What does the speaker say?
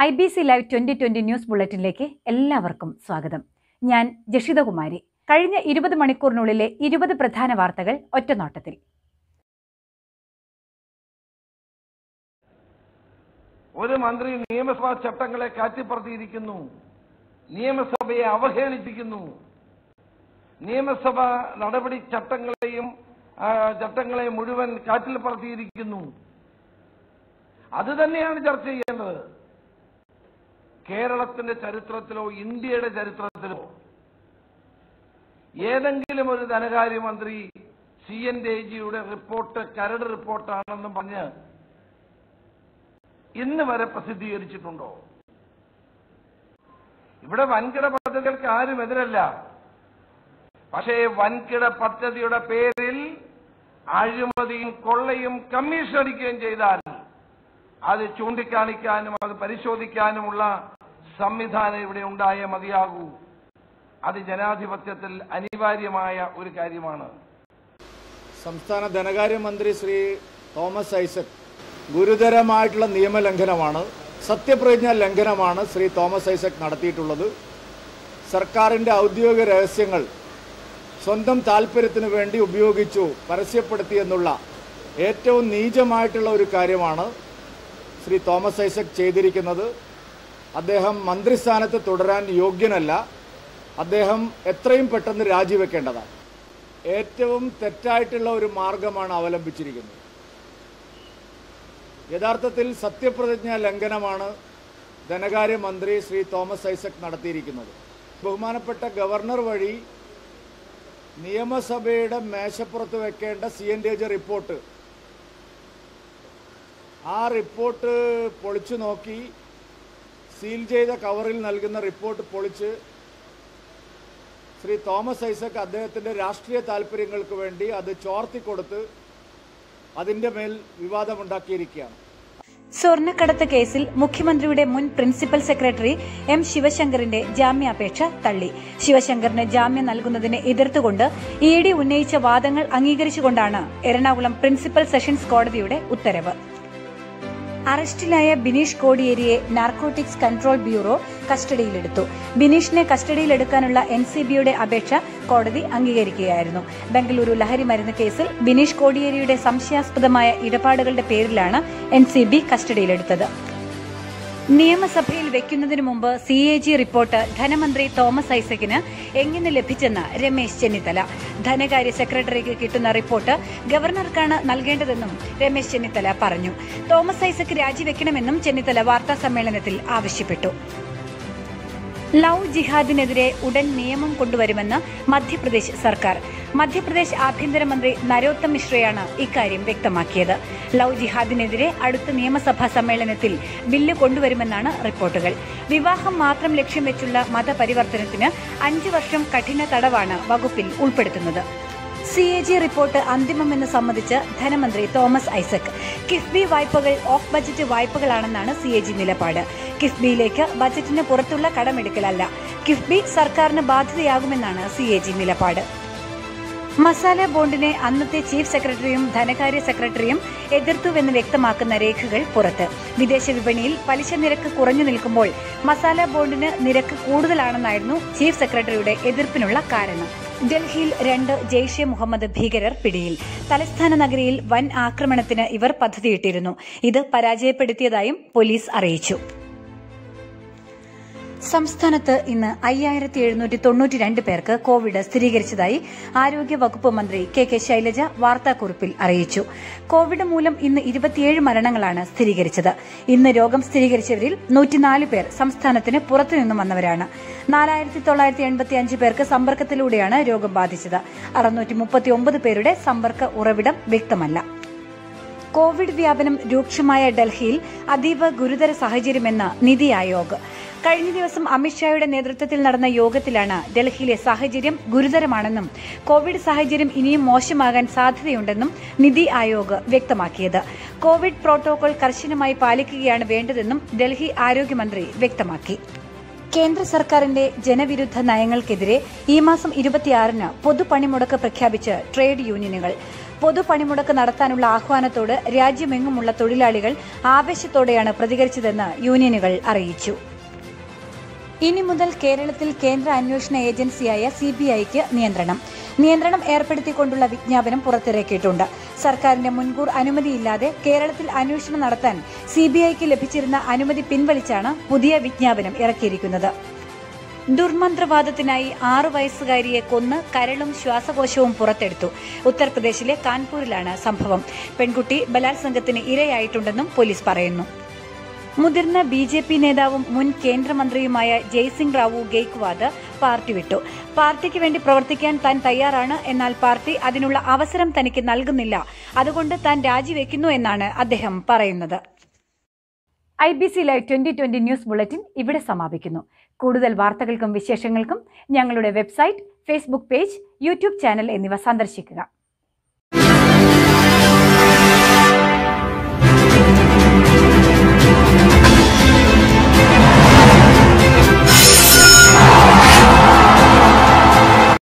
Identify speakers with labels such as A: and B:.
A: I B C live twenty twenty news ബുള്ളറ്റിനിലേക്ക് എല്ലാവർക്കും സ്വാഗതം ഞാൻ ജഷിതകുമാരി കഴിഞ്ഞ ഇരുപത് മണിക്കൂറിനുള്ളിലെ ഇരുപത് പ്രധാന വാർത്തകൾ ഒറ്റനോട്ടത്തിൽ
B: ഒരു മന്ത്രി നിയമസഭാ ചട്ടങ്ങളെ കാറ്റിപ്പറത്തിയിരിക്കുന്നു നിയമസഭയെ അവഹേളിപ്പിക്കുന്നു നിയമസഭ നടപടി ചട്ടങ്ങളെയും ആ, ചട്ടങ്ങളെ മുഴുവൻ കാറ്റിൽ പറത്തിയിരിക്കുന്നു അത് തന്നെയാണ് ചർച്ച ചെയ്യേണ്ടത് കേരളത്തിന്റെ ചരിത്രത്തിലോ ഇന്ത്യയുടെ ചരിത്രത്തിലോ ഏതെങ്കിലും ഒരു ധനകാര്യമന്ത്രി സി എൻ ജിയുടെ റിപ്പോർട്ട് കരട് റിപ്പോർട്ടാണെന്നും പറഞ്ഞ് ഇന്ന് വരെ പ്രസിദ്ധീകരിച്ചിട്ടുണ്ടോ ഇവിടെ വൻകിട പദ്ധതികൾക്ക് ആരും എതിരല്ല പക്ഷേ വൻകിട പദ്ധതിയുടെ പേരിൽ അഴിമതിയും കൊള്ളയും കമ്മീഷൻ അടിക്കുകയും ചെയ്താൽ അത് ചൂണ്ടിക്കാണിക്കാനും അത് പരിശോധിക്കാനുമുള്ള സംവിധാനം ഇവിടെ ഉണ്ടായേ മതിയാകൂ അത് ജനാധിപത്യത്തിൽ അനിവാര്യമായ ഒരു കാര്യമാണ്
C: സംസ്ഥാന ധനകാര്യമന്ത്രി ശ്രീ തോമസ് ഐസക് ഗുരുതരമായിട്ടുള്ള നിയമലംഘനമാണ് സത്യപ്രതിജ്ഞ ലംഘനമാണ് ശ്രീ തോമസ് ഐസക് നടത്തിയിട്ടുള്ളത് സർക്കാരിൻ്റെ ഔദ്യോഗിക രഹസ്യങ്ങൾ സ്വന്തം താല്പര്യത്തിന് വേണ്ടി ഉപയോഗിച്ചു പരസ്യപ്പെടുത്തിയെന്നുള്ള ഏറ്റവും നീചമായിട്ടുള്ള ഒരു കാര്യമാണ് ശ്രീ തോമസ് ഐസക് ചെയ്തിരിക്കുന്നത് അദ്ദേഹം മന്ത്രിസ്ഥാനത്ത് തുടരാൻ യോഗ്യനല്ല അദ്ദേഹം എത്രയും പെട്ടെന്ന് രാജിവെക്കേണ്ടതാണ് ഏറ്റവും തെറ്റായിട്ടുള്ള ഒരു മാർഗമാണ് അവലംബിച്ചിരിക്കുന്നത് യഥാർത്ഥത്തിൽ സത്യപ്രതിജ്ഞ ലംഘനമാണ് ധനകാര്യമന്ത്രി ശ്രീ തോമസ് ഐസക് നടത്തിയിരിക്കുന്നത് ബഹുമാനപ്പെട്ട ഗവർണർ വഴി നിയമസഭയുടെ മേശപ്പുറത്ത് വെക്കേണ്ട സി എൻ ഡി റിപ്പോർട്ട് ആ റിപ്പോർട്ട് പൊളിച്ചു നോക്കി സീൽ ചെയ്ത കവറിൽ നൽകുന്ന റിപ്പോർട്ട് പൊളിച്ച് ശ്രീ തോമസ് ഐസക് അദ്ദേഹത്തിൻ്റെ രാഷ്ട്രീയ താല്പര്യങ്ങൾക്ക് വേണ്ടി അത് ചോർത്തിക്കൊടുത്ത് അതിൻ്റെ മേൽ വിവാദമുണ്ടാക്കിയിരിക്കുകയാണ്
A: സ്വർണ്ണക്കടത്ത് കേസിൽ മുഖ്യമന്ത്രിയുടെ മുൻ പ്രിൻസിപ്പൽ സെക്രട്ടറി എം ശിവശങ്കറിന്റെ ജാമ്യാപേക്ഷ തള്ളി ശിവശങ്കറിന് ജാമ്യം നൽകുന്നതിനെ എതിർത്തുകൊണ്ട് ഇ ഡി ഉന്നയിച്ച വാദങ്ങൾ അംഗീകരിച്ചുകൊണ്ടാണ് എറണാകുളം പ്രിൻസിപ്പൽ സെഷൻസ് കോടതിയുടെ ഉത്തരവ് അറസ്റ്റിലായ ബിനീഷ് കോടിയേരിയെ നാർക്കോട്ടിക്സ് കൺട്രോൾ ബ്യൂറോ കസ്റ്റഡിയിലെടുത്തു ബിനീഷിനെ കസ്റ്റഡിയിലെടുക്കാനുള്ള എൻ സി ബിയുടെ അപേക്ഷ കോടതി അംഗീകരിക്കുകയായിരുന്നു ബംഗളൂരു ലഹരി മരുന്ന് കേസിൽ ബിനീഷ് കോടിയേരിയുടെ സംശയാസ്പദമായ ഇടപാടുകളുടെ പേരിലാണ് എൻ സി ബി കസ്റ്റഡിയിലെടുത്തത് നിയമസഭയിൽ വെക്കുന്നതിനു മുമ്പ് സി എ ജി റിപ്പോർട്ട് ധനമന്ത്രി തോമസ് ഐസക്കിന് എങ്ങനെ ലഭിച്ചെന്ന് രമേശ് ചെന്നിത്തല ധനകാര്യ സെക്രട്ടറിക്ക് കിട്ടുന്ന റിപ്പോർട്ട് ഗവർണർക്കാണ് നൽകേണ്ടതെന്നും രമേശ് ചെന്നിത്തല പറഞ്ഞു തോമസ് ഐസക് രാജിവെക്കണമെന്നും ചെന്നിത്തല വാർത്താ സമ്മേളനത്തിൽ ആവശ്യപ്പെട്ടു ലവ് ജിഹാദിനെതിരെ ഉടൻ നിയമം കൊണ്ടുവരുമെന്ന് മധ്യപ്രദേശ് സർക്കാർ മധ്യപ്രദേശ് ആഭ്യന്തരമന്ത്രി നരോത്തം മിശ്രയാണ് ഇക്കാര്യം വ്യക്തമാക്കിയത് ലവ് ജിഹാദിനെതിരെ അടുത്ത നിയമസഭാ സമ്മേളനത്തിൽ ബില്ല് കൊണ്ടുവരുമെന്നാണ് റിപ്പോർട്ടുകൾ വിവാഹം മാത്രം ലക്ഷ്യം വെച്ചുള്ള മതപരിവർത്തനത്തിന് അഞ്ചു വർഷം കഠിന തടവാണ് വകുപ്പിൽ ഉൾപ്പെടുത്തുന്നത് സി എ ജി റിപ്പോർട്ട് അന്തിമമെന്ന് സമ്മതിച്ച് ധനമന്ത്രി തോമസ് ഐസക് കിഫ്ബി വായ്പകൾ ഓഫ് ബജറ്റ് വായ്പകളാണെന്നാണ് സി എ ജി നിലപാട് കിഫ്ബിയിലേക്ക് ബജറ്റിന് പുറത്തുള്ള കടമെടുക്കലല്ല കിഫ്ബി സർക്കാരിന് ബാധ്യതയാകുമെന്നാണ് സി എ ജി നിലപാട് മസാല ബോണ്ടിനെ അന്നത്തെ ചീഫ് സെക്രട്ടറിയും ധനകാര്യ സെക്രട്ടറിയും എതിർത്തുവെന്ന് വ്യക്തമാക്കുന്ന രേഖകൾ പുറത്ത് വിദേശ വിപണിയിൽ പലിശ നിരക്ക് കുറഞ്ഞു നിൽക്കുമ്പോൾ മസാല ബോണ്ടിന് നിരക്ക് കൂടുതലാണെന്നായിരുന്നു ചീഫ് സെക്രട്ടറിയുടെ എതിർപ്പിനുള്ള കാരണം ഡൽഹിയിൽ രണ്ട് ജെയ്ഷെ മുഹമ്മദ് ഭീകരർ പിടിയിൽ തലസ്ഥാന നഗരിയിൽ വൻ ആക്രമണത്തിന് ഇവർ പദ്ധതിയിട്ടിരുന്നു ഇത് പരാജയപ്പെടുത്തിയതായും പോലീസ് അറിയിച്ചു സംസ്ഥാനത്ത് ഇന്ന് അയ്യായിരത്തി എഴുന്നൂറ്റി തൊണ്ണൂറ്റി രണ്ട് പേർക്ക് കോവിഡ് സ്ഥിരീകരിച്ചതായി ആരോഗ്യ വകുപ്പ് മന്ത്രി കെ കെ ശൈലജ വാർത്താക്കുറിപ്പിൽ അറിയിച്ചു കോവിഡ് മൂലം ഇന്ന് ഇരുപത്തിയേഴ് മരണങ്ങളാണ് സ്ഥിരീകരിച്ചത് ഇന്ന് രോഗം സ്ഥിരീകരിച്ചവരിൽ നൂറ്റിനാല് പേർ സംസ്ഥാനത്തിന് പുറത്തുനിന്നും വന്നവരാണ് നാലായിരത്തി തൊള്ളായിരത്തി എൺപത്തി അഞ്ച് പേർക്ക് സമ്പർക്കത്തിലൂടെയാണ് രോഗം ബാധിച്ചത് അറുന്നൂറ്റി മുപ്പത്തിയൊമ്പത് പേരുടെ സമ്പർക്ക ഉറവിടം വ്യക്തമല്ല കോവിഡ് വ്യാപനം രൂക്ഷമായ ഡൽഹിയിൽ അതീവ ഗുരുതര സാഹചര്യമെന്ന് നിതി ആയോഗ് കഴിഞ്ഞ ദിവസം അമിത്ഷായുടെ നേതൃത്വത്തിൽ നടന്ന യോഗത്തിലാണ് ഡൽഹിയിലെ സാഹചര്യം ഗുരുതരമാണെന്നും കോവിഡ് സാഹചര്യം ഇനിയും മോശമാകാൻ സാധ്യതയുണ്ടെന്നും നിതി ആയോഗ് വ്യക്തമാക്കിയത് കോവിഡ് പ്രോട്ടോകോൾ കർശനമായി പാലിക്കുകയാണ് വേണ്ടതെന്നും ഡൽഹി ആരോഗ്യമന്ത്രി വ്യക്തമാക്കി കേന്ദ്ര സർക്കാരിന്റെ ജനവിരുദ്ധ നയങ്ങൾക്കെതിരെ ഈ മാസം ഇരുപത്തിയാറിന് പൊതുപണിമുടക്ക് പ്രഖ്യാപിച്ച് ട്രേഡ് യൂണിയനുകൾ പൊതുപണിമുടക്ക് നടത്താനുള്ള ആഹ്വാനത്തോട് രാജ്യമെങ്ങുമുള്ള തൊഴിലാളികൾ ആവേശത്തോടെയാണ് പ്രതികരിച്ചതെന്ന് യൂണിയനുകൾ അറിയിച്ചു ഇനി മുതൽ കേരളത്തിൽ കേന്ദ്ര അന്വേഷണ ഏജൻസിയായ സി ബി ഐക്ക് നിയന്ത്രണം നിയന്ത്രണം ഏർപ്പെടുത്തിക്കൊണ്ടുള്ള വിജ്ഞാപനം പുറത്തിറക്കിയിട്ടുണ്ട് സർക്കാരിന്റെ മുൻകൂർ അനുമതിയില്ലാതെ കേരളത്തിൽ അന്വേഷണം നടത്താൻ സി ബി ഐക്ക് ലഭിച്ചിരുന്ന അനുമതി പിൻവലിച്ചാണ് പുതിയ വിജ്ഞാപനം ഇറക്കിയിരിക്കുന്നത് ദുർമന്ത്രവാദത്തിനായി ആറു വയസ്സുകാരിയെ കൊന്ന് കരളും ശ്വാസകോശവും പുറത്തെടുത്തു ഉത്തർപ്രദേശിലെ കാൺപൂരിലാണ് സംഭവം പെൺകുട്ടി ബലാത്സംഗത്തിന് ഇരയായിട്ടുണ്ടെന്നും പോലീസ് പറയുന്നു മുതിർന്ന ബി ജെ പി നേതാവും മുൻ കേന്ദ്രമന്ത്രിയുമായ ജയ്സിംഗ് റാവു ഗെയ്ക്വാദ് പാർട്ടി വിട്ടു പാർട്ടിക്ക് വേണ്ടി പ്രവർത്തിക്കാൻ താൻ തയ്യാറാണ് എന്നാൽ പാർട്ടി അതിനുള്ള അവസരം തനിക്ക് നൽകുന്നില്ല അതുകൊണ്ട് താൻ രാജിവെക്കുന്നു എന്നാണ് അദ്ദേഹം പറയുന്നത് I B C live twenty twenty news bulletin ഇവിടെ സമാപിക്കുന്നു കൂടുതൽ വാർത്തകൾക്കും വിശേഷങ്ങൾക്കും ഞങ്ങളുടെ website Facebook page YouTube channel എന്നിവ സന്ദർശിക്കുക